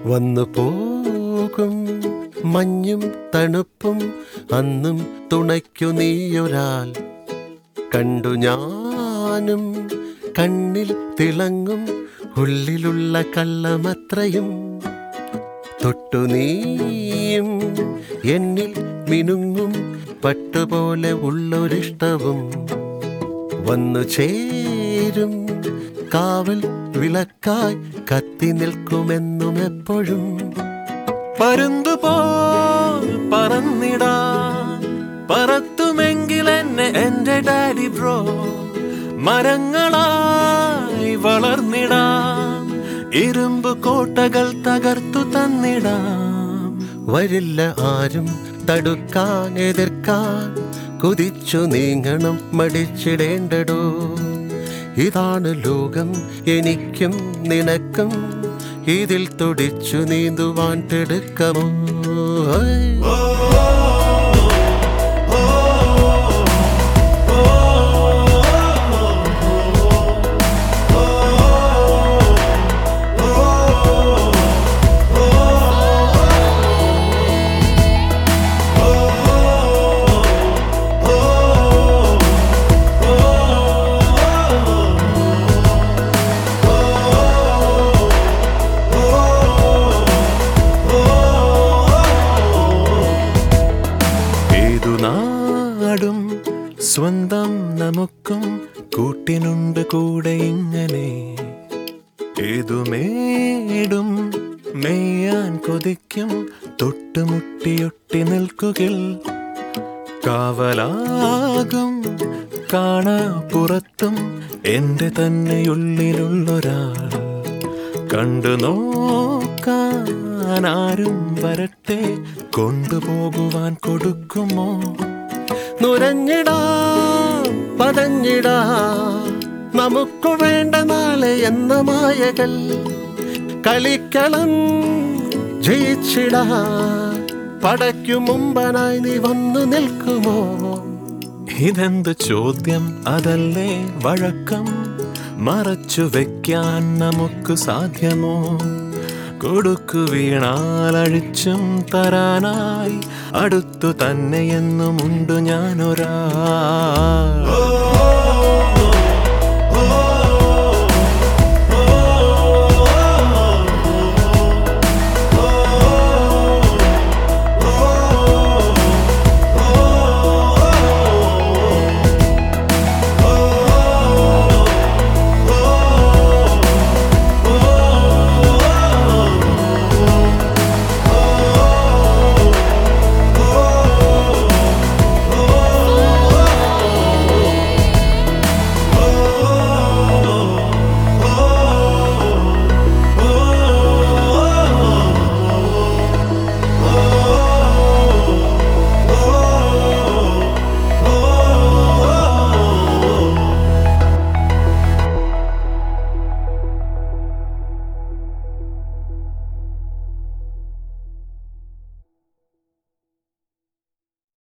വന്നു പോകും മഞ്ഞും തണുപ്പും അന്നും തുണയ്ക്കു നീയൊരാൾ കണ്ടു ഞാനും കണ്ണിൽ തിളങ്ങും ഉള്ളിലുള്ള കള്ളമത്രയും തൊട്ടു നീയും എന്നിൽ മിനുങ്ങും പട്ടുപോലെ ഉള്ളൊരിഷ്ടവും വന്നു ചേരും കാവൽ വിളക്കായി കത്തി നിൽക്കുമെന്നും എപ്പോഴും പരുന്തു പോൽ പറന്നിടാൻ പറത്തുമെങ്കിൽ എന്നെ എന്റെ ഡാഡി ബ്രോ മരങ്ങളായി വളർന്നിടാം ഇരുമ്പ് കോട്ടകൾ തകർത്തു തന്നിടാം വരില്ല ആരും തടുക്കാൻ എതിർക്കാൻ കുതിച്ചു നീങ്ങണം മടിച്ചിടേണ്ടടോ ഇതാണ് ലോകം എനിക്കും നിനക്കും ഇതിൽ തുടിച്ചു നീന്തുവാൻ തിടുക്കമോ ഹൈ. ഏതു നാടും സ്വന്തം നമുക്കും കൂട്ടിനുണ്ട് കൂടെ ഇങ്ങനെ ഏതുമേടും മേയാൻ കൊതിക്കും തൊട്ടുമുട്ടിയൊട്ടി നിൽക്കുകിൽ കാവലാകും കാണാ പുറത്തും എന്റെ തന്നെയുള്ളിലുള്ളൊരാൾ കണ്ടു നോക്കാൻ ആരും വരട്ടെ കൊണ്ടുപോകുവാൻ കൊടുക്കുമോ നുരഞ്ഞിടാം പതഞ്ഞിടാം നമുക്കു വേണ്ട നാളെ എന്ന മായകൾ കളിക്കളം ജയിച്ചിടാ പടയ്ക്കു മുമ്പനായി നീ വന്നു നിൽക്കുമോ ഇതെന്ത് ചോദ്യം അതല്ലേ വഴക്കം മറച്ചു വെക്കാൻ നമുക്ക് സാധ്യമോ കൊടുക്കു വീണാൽ അഴിച്ചും തരാനായി അടുത്തു തന്നെയെന്നുമുണ്ട് ഞാനൊരാ